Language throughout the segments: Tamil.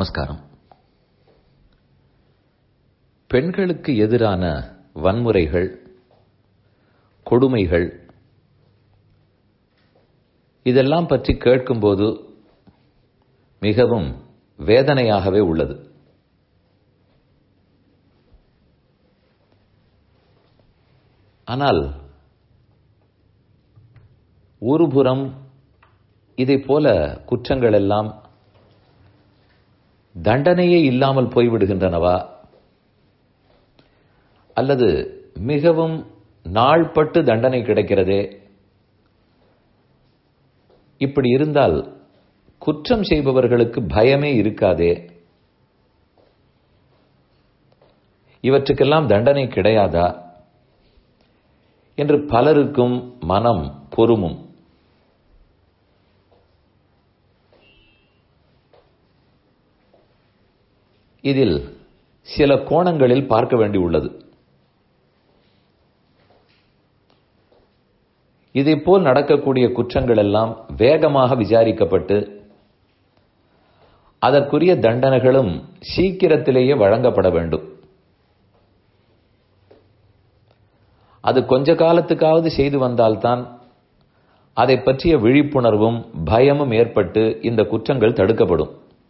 நமஸ்காரம் பெண்களுக்கு எதிரான வன்முறைகள் கொடுமைகள் இதெல்லாம் பற்றி கேட்கும்போது மிகவும் வேதனையாகவே உள்ளது ஆனால் ஒருபுறம் இதைப் போல குற்றங்கள் எல்லாம் தண்டனையே இல்லாமல் போய்விடுகின்றனவா அல்லது மிகவும் நாள்பட்டு தண்டனை கிடைக்கிறதே இப்படி இருந்தால் குற்றம் செய்பவர்களுக்கு பயமே இருக்காதே இவற்றுக்கெல்லாம் தண்டனை கிடையாதா என்று பலருக்கும் மனம் பொறுமும் இதில் சில கோணங்களில் பார்க்க வேண்டியுள்ளது இதைப்போல் நடக்கக்கூடிய குற்றங்கள் எல்லாம் வேகமாக விசாரிக்கப்பட்டு அதற்குரிய தண்டனைகளும் சீக்கிரத்திலேயே வழங்கப்பட வேண்டும் அது கொஞ்ச காலத்துக்காவது செய்து வந்தால்தான் அதை பற்றிய விழிப்புணர்வும் பயமும் ஏற்பட்டு இந்த குற்றங்கள் தடுக்கப்படும்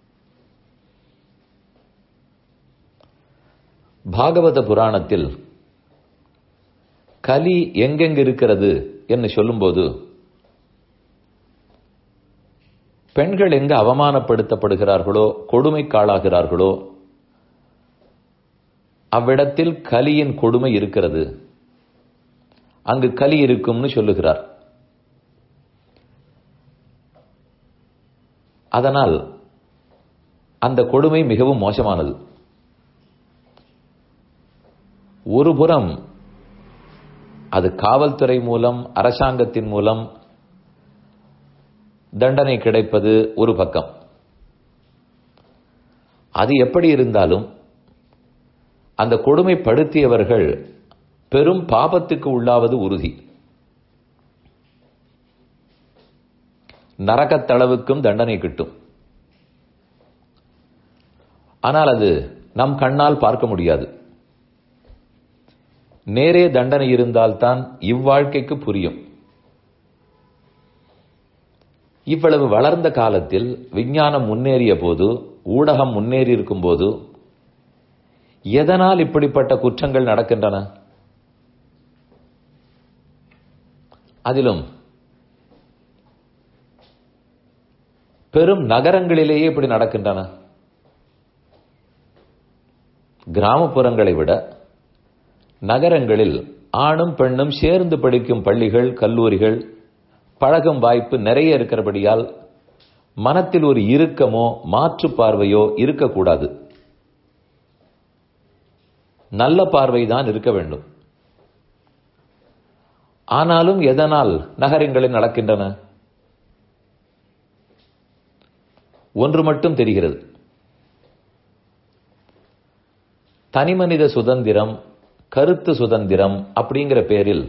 பாகவத புராணத்தில் கலி எங்கெங்கு இருக்கிறது என்று சொல்லும்போது பெண்கள் எங்கு அவமானப்படுத்தப்படுகிறார்களோ கொடுமைக்காளாகிறார்களோ அவ்விடத்தில் கலியின் கொடுமை இருக்கிறது அங்கு கலி இருக்கும்னு சொல்லுகிறார் அதனால் அந்த கொடுமை மிகவும் மோசமானது ஒருபுறம் அது காவல்துறை மூலம் அரசாங்கத்தின் மூலம் தண்டனை கிடைப்பது ஒரு பக்கம் அது எப்படி இருந்தாலும் அந்த கொடுமைப்படுத்தியவர்கள் பெரும் பாபத்துக்கு உள்ளாவது உறுதி நரகத்தளவுக்கும் தண்டனை கிட்டும் ஆனால் அது நம் கண்ணால் பார்க்க முடியாது நேரே தண்டனை இருந்தால்தான் இவ்வாழ்க்கைக்கு புரியும் இவ்வளவு வளர்ந்த காலத்தில் விஞ்ஞானம் முன்னேறிய போது ஊடகம் முன்னேறி இருக்கும் போது எதனால் இப்படிப்பட்ட குற்றங்கள் நடக்கின்றன அதிலும் பெரும் நகரங்களிலேயே இப்படி நடக்கின்றன கிராமப்புறங்களை விட நகரங்களில் ஆணும் பெண்ணும் சேர்ந்து படிக்கும் பள்ளிகள் கல்லூரிகள் பழகும் வாய்ப்பு நிறைய இருக்கிறபடியால் மனத்தில் ஒரு இறுக்கமோ மாற்று பார்வையோ இருக்கக்கூடாது நல்ல பார்வைதான் இருக்க வேண்டும் ஆனாலும் எதனால் நகரங்களில் நடக்கின்றன ஒன்று மட்டும் தெரிகிறது தனிமனித சுதந்திரம் கருத்து சுதந்திரம் அப்படிங்கிற பேரில்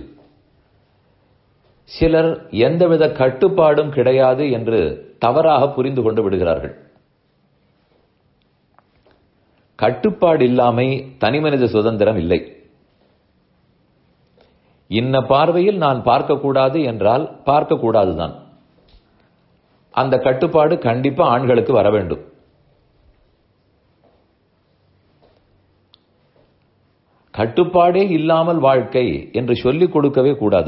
சிலர் எந்தவித கட்டுப்பாடும் கிடையாது என்று தவறாக புரிந்து கொண்டு விடுகிறார்கள் கட்டுப்பாடு இல்லாமை தனிமனித சுதந்திரம் இல்லை இன்ன பார்வையில் நான் பார்க்கக்கூடாது என்றால் பார்க்கக்கூடாதுதான் அந்த கட்டுப்பாடு கண்டிப்பா ஆண்களுக்கு வர வேண்டும் கட்டுப்பாடே இல்லாமல் வாழ்க்கை என்று சொல்லிக் கொடுக்கவே கூடாது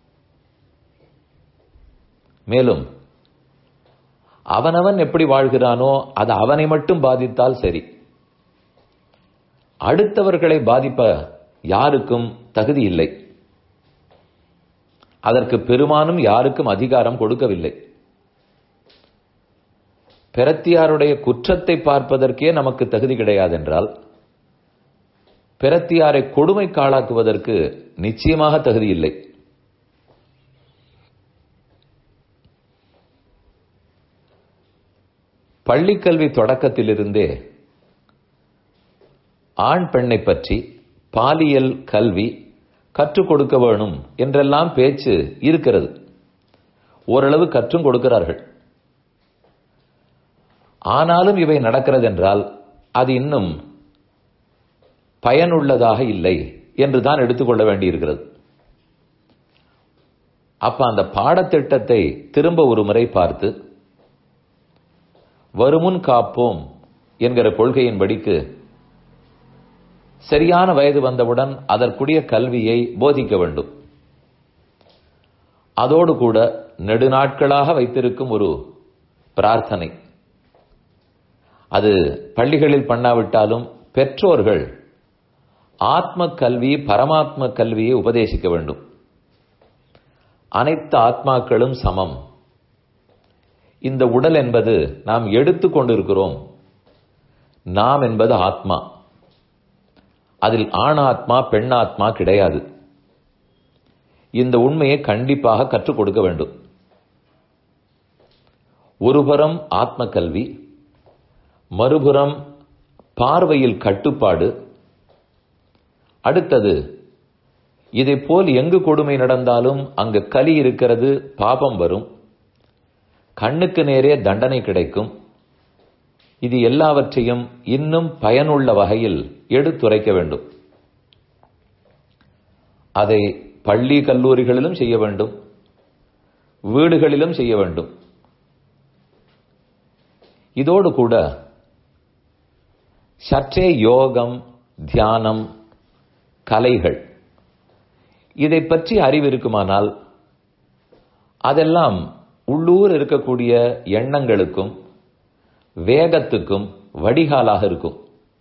மேலும் அவனவன் எப்படி வாழ்கிறானோ அது அவனை மட்டும் பாதித்தால் சரி அடுத்தவர்களை பாதிப்ப யாருக்கும் தகுதி இல்லை அதற்கு பெருமானும் யாருக்கும் அதிகாரம் கொடுக்கவில்லை பிரத்தியாருடைய குற்றத்தை பார்ப்பதற்கே நமக்கு தகுதி கிடையாது என்றால் பிரத்தியாரை கொடுமை காளாக்குவதற்கு நிச்சயமாக தகுதி இல்லை பள்ளிக்கல்வி தொடக்கத்திலிருந்தே ஆண் பெண்ணை பற்றி பாலியல் கல்வி கற்றுக் கொடுக்க வேணும் என்றெல்லாம் பேச்சு இருக்கிறது ஓரளவு கற்றும் கொடுக்கிறார்கள் ஆனாலும் இவை நடக்கிறது என்றால் அது இன்னும் பயனுள்ளதாக இல்லை என்று தான் எடுத்துக்கொள்ள வேண்டியிருக்கிறது அப்ப அந்த பாடத்திட்டத்தை திரும்ப ஒரு முறை பார்த்து வருமுன் காப்போம் என்கிற கொள்கையின்படிக்கு சரியான வயது வந்தவுடன் அதற்குரிய கல்வியை போதிக்க வேண்டும் அதோடு கூட நெடுநாட்களாக வைத்திருக்கும் ஒரு பிரார்த்தனை அது பள்ளிகளில் பண்ணாவிட்டாலும் பெற்றோர்கள் ஆத்ம கல்வி பரமாத்ம கல்வியை உபதேசிக்க வேண்டும் அனைத்து ஆத்மாக்களும் சமம் இந்த உடல் என்பது நாம் எடுத்துக் கொண்டிருக்கிறோம் நாம் என்பது ஆத்மா அதில் ஆணாத்மா பெண்ணாத்மா கிடையாது இந்த உண்மையை கண்டிப்பாக கற்றுக் கொடுக்க வேண்டும் ஒருபுறம் ஆத்ம கல்வி மறுபுறம் பார்வையில் கட்டுப்பாடு அடுத்தது இதை போல் எங்கு கொடுமை நடந்தாலும் அங்கு கலி இருக்கிறது பாபம் வரும் கண்ணுக்கு நேரே தண்டனை கிடைக்கும் இது எல்லாவற்றையும் இன்னும் பயனுள்ள வகையில் எடுத்துரைக்க வேண்டும் அதை பள்ளி கல்லூரிகளிலும் செய்ய வேண்டும் வீடுகளிலும் செய்ய வேண்டும் இதோடு கூட சற்றே யோகம் தியானம் கலைகள் இதை பற்றி அறிவு இருக்குமானால் அதெல்லாம் உள்ளூர் இருக்கக்கூடிய எண்ணங்களுக்கும் வேகத்துக்கும் வடிகாலாக இருக்கும்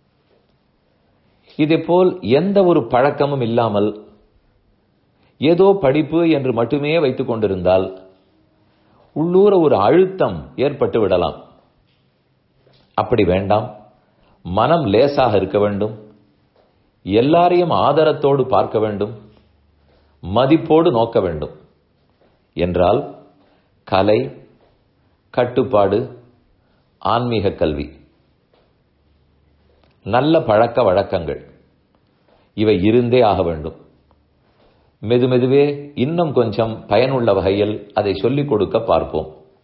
இதேபோல் எந்த ஒரு பழக்கமும் இல்லாமல் ஏதோ படிப்பு என்று மட்டுமே வைத்துக் கொண்டிருந்தால் உள்ளூர ஒரு அழுத்தம் ஏற்பட்டு விடலாம் அப்படி வேண்டாம் மனம் லேசாக இருக்க வேண்டும் எல்லாரையும் ஆதரத்தோடு பார்க்க வேண்டும் மதிப்போடு நோக்க வேண்டும் என்றால் கலை கட்டுப்பாடு ஆன்மீக கல்வி நல்ல பழக்க வழக்கங்கள் இவை இருந்தே ஆக வேண்டும் மெதுமெதுவே இன்னும் கொஞ்சம் பயனுள்ள வகையில் அதை சொல்லிக் கொடுக்க பார்ப்போம்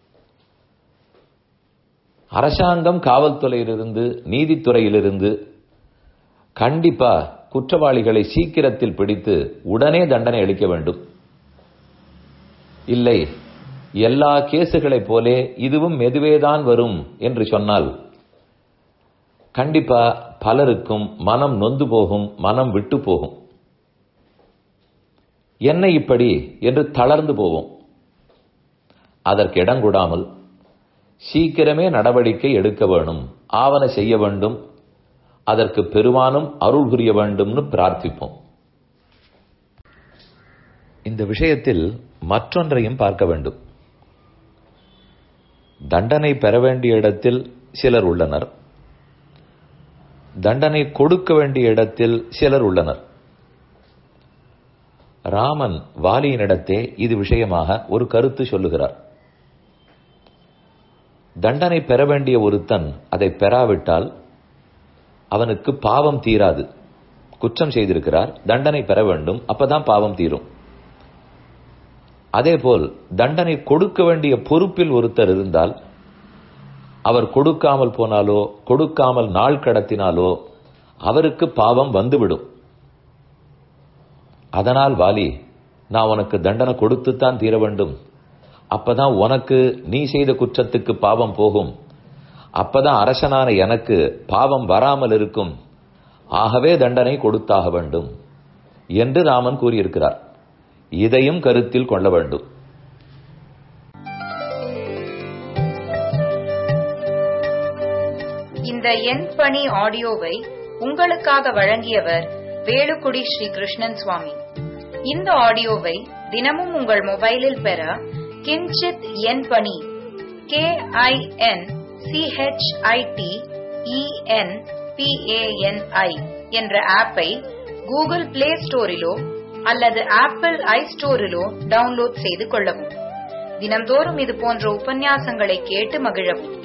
அரசாங்கம் காவல்துறையிலிருந்து நீதித்துறையிலிருந்து கண்டிப்பா குற்றவாளிகளை சீக்கிரத்தில் பிடித்து உடனே தண்டனை அளிக்க வேண்டும் இல்லை எல்லா கேசுகளைப் போலே இதுவும் மெதுவேதான் வரும் என்று சொன்னால் கண்டிப்பா பலருக்கும் மனம் நொந்து போகும் மனம் விட்டு போகும் என்ன இப்படி என்று தளர்ந்து போவோம் அதற்கு இடம் கூடாமல் சீக்கிரமே நடவடிக்கை எடுக்க வேணும் ஆவண செய்ய வேண்டும் அதற்கு பெருமானும் அருள் புரிய வேண்டும்னு பிரார்த்திப்போம் இந்த விஷயத்தில் மற்றொன்றையும் பார்க்க வேண்டும் தண்டனை பெற வேண்டிய இடத்தில் சிலர் உள்ளனர் தண்டனை கொடுக்க வேண்டிய இடத்தில் சிலர் உள்ளனர் ராமன் வாலியினிடத்தே இது விஷயமாக ஒரு கருத்து சொல்லுகிறார் தண்டனை பெற வேண்டிய ஒருத்தன் அதை பெறாவிட்டால் அவனுக்கு பாவம் தீராது குற்றம் செய்திருக்கிறார் தண்டனை பெற வேண்டும் அப்பதான் பாவம் தீரும் அதேபோல் தண்டனை கொடுக்க வேண்டிய பொறுப்பில் ஒருத்தர் இருந்தால் அவர் கொடுக்காமல் போனாலோ கொடுக்காமல் நாள் கடத்தினாலோ அவருக்கு பாவம் வந்துவிடும் அதனால் வாலி நான் உனக்கு தண்டனை கொடுத்துத்தான் தீர வேண்டும் அப்பதான் உனக்கு நீ செய்த குற்றத்துக்கு பாவம் போகும் அப்பதான் அரசனான எனக்கு பாவம் வராமல் இருக்கும் ஆகவே தண்டனை கொடுத்தாக வேண்டும் என்று ராமன் கூறியிருக்கிறார் இதையும் கருத்தில் கொள்ள வேண்டும் இந்த எண் பணி ஆடியோவை உங்களுக்காக வழங்கியவர் வேலுக்குடி ஸ்ரீ கிருஷ்ணன் சுவாமி இந்த ஆடியோவை தினமும் உங்கள் மொபைலில் பெற கிஞ்சித் எண் பணி கே ஐ என் சிஹெச்ஐடி இஎன் பிஏஎன்ஐ என்ற ஆப்பை கூகுள் பிளே ஸ்டோரிலோ அல்லது ஆப்பிள் ஐ ஸ்டோரிலோ டவுன்லோட் செய்து கொள்ளவும் தினம்தோறும் இது போன்ற உபன்யாசங்களை கேட்டு மகிழவும்